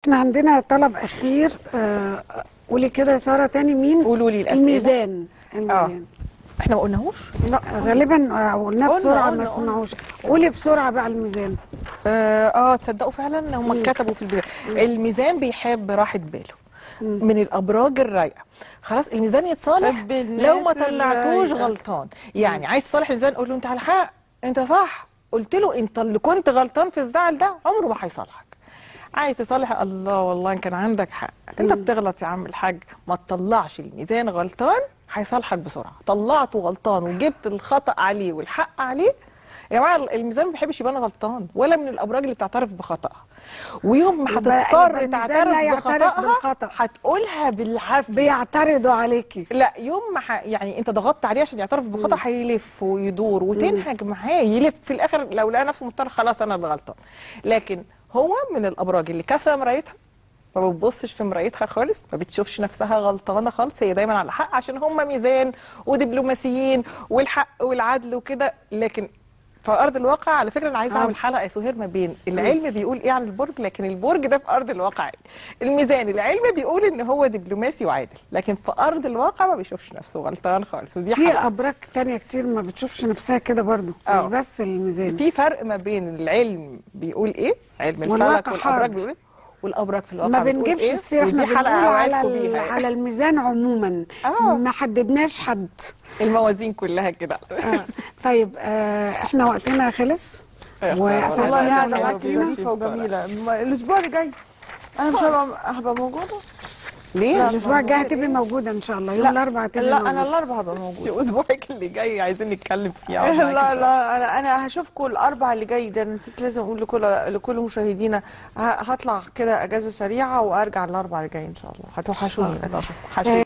احنا عندنا طلب اخير آه، قولي كده يا ساره تاني مين قولوا لي الاسئله الميزان الميزان احنا ما قلناهوش لا غالبا آه، قلناه قلنا- بسرعه قلنا- ما قلنا. سمعوش قولي بسرعه بقى الميزان اه, آه تصدقوا فعلا هم كتبوا في البدايه الميزان بيحب راحه باله من الابراج الرايقه خلاص الميزان يتصالح حب الناس لو ما طلعتوش الرايقة. غلطان يعني عايز تصالح الميزان قول له انت على حق انت صح قلت له انت اللي كنت غلطان في الزعل ده عمره ما هيصالحك عايز تصالح الله والله ان كان عندك حق انت بتغلط يا عم الحاج ما تطلعش الميزان غلطان هيصالحك بسرعه طلعته غلطان وجبت الخطا عليه والحق عليه يا جماعه الميزان ما بيحبش يبان غلطان ولا من الابراج اللي بتعترف بخطأها ويوم ما يبقى- يبقى هتضطر الميزان تعترف لا يعترف بخطأها بالخطأ. هتقولها بالعافيه بيعترضوا عليكي لا يوم ما ح... يعني انت ضغطت عليه عشان يعترف بخطأ هيلف ويدور وتنهج معاه يلف في الاخر لو لقى نفسه مضطر خلاص انا اللي غلطان لكن هو من الابراج اللي كسر مرايتها ما بتبصش في مرايتها خالص ما بتشوفش نفسها غلطانه خالص هي دايما على حق عشان هم ميزان ودبلوماسيين والحق والعدل وكده لكن في ارض الواقع على فكره انا عايزه آه. اعمل حلقه يا سهير ما بين العلم بيقول ايه عن البرج لكن البرج ده في ارض الواقع إيه. الميزان العلم بيقول ان هو دبلوماسي وعادل لكن في ارض الواقع ما بيشوفش نفسه غلطان خالص ودي في حلقه ابراج تانية كتير ما بتشوفش نفسها كده برضو آه. مش بس الميزان في فرق ما بين العلم بيقول ايه علم الفلك والواقع والابراج حاضر. بيقول ايه والابراج في الواقع ما بتقول بنجيبش إيه؟ السيره احنا ودي بنقول حلقه على اوعدكم ال- بيها يعني. على الميزان عموما آه. ما حددناش حد الموازين كلها كده آه. طيب آه احنا وقتنا خلص يا وأسعد خسارة. والله الله قاعده يا معاكي ربنا. ظريفه وجميله ما- الاسبوع اللي جاي انا مش هبقى هبقى موجوده ليه؟ لا. الاسبوع الجاي هتبقي موجوده ان شاء الله يوم الاربعاء هتبقي لا موجودة. انا الاربعاء هبقى موجوده في اسبوعك اللي جاي عايزين نتكلم فيه أقعد لا معاكي شوية. لا انا انا هشوفكم الاربع اللي جاي ده نسيت لازم اقول لكل لكل مشاهدينا ه- هطلع كده اجازه سريعه وارجع الاربع اللي جاي ان شاء الله هتوحشوني الله اشوفكم حشو